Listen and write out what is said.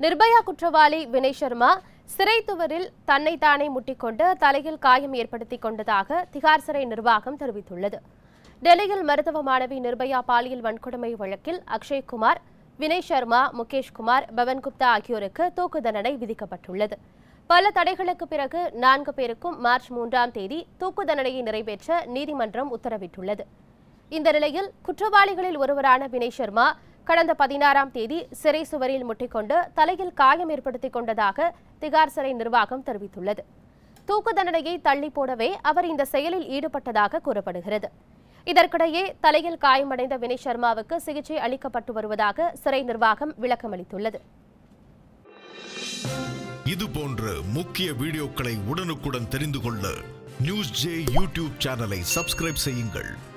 நிர்பயா குற்றவாளி வினய் சர்மா சிறை துவரில் தன்னைத்தானே முட்டிக்கொண்டு தலையில் காயம் ஏற்படுத்திக் கொண்டதாக திகார் சிறை நிர்வாகம் தெரிவித்துள்ளது டெல்லியில் மருத்துவ மாணவி நிர்பயா பாலியல் வன்கொடுமை வழக்கில் அக்ஷய் குமார் வினய் சர்மா முகேஷ் குமார் பவன் குப்தா ஆகியோருக்கு தூக்கு தண்டனை விதிக்கப்பட்டுள்ளது பல தடைகளுக்கு பிறகு நான்கு பேருக்கும் மார்ச் மூன்றாம் தேதி தூக்கு தண்டனையை நிறைவேற்ற நீதிமன்றம் உத்தரவிட்டுள்ளது இந்த நிலையில் குற்றவாளிகளில் ஒருவரான வினய் சர்மா கடந்த பதினாறாம் தேதி சிறை சுவரில் முட்டிக்கொண்டு தலையில் காயம் ஏற்படுத்திக் கொண்டதாக திகார் சிறை நிர்வாகம் தெரிவித்துள்ளது தூக்கு தண்டனையை தள்ளி போடவே அவர் இந்த செயலில் ஈடுபட்டதாக கூறப்படுகிறது இதற்கிடையே தலையில் காயமடைந்த வினய் சர்மாவுக்கு சிகிச்சை அளிக்கப்பட்டு வருவதாக சிறை நிர்வாகம் விளக்கமளித்துள்ளது இது போன்ற முக்கிய வீடியோக்களை உடனுக்குடன் தெரிந்து கொள்ள நியூஸ் ஜே யூடியூப் சேனலை சப்ஸ்கிரைப் செய்யுங்கள்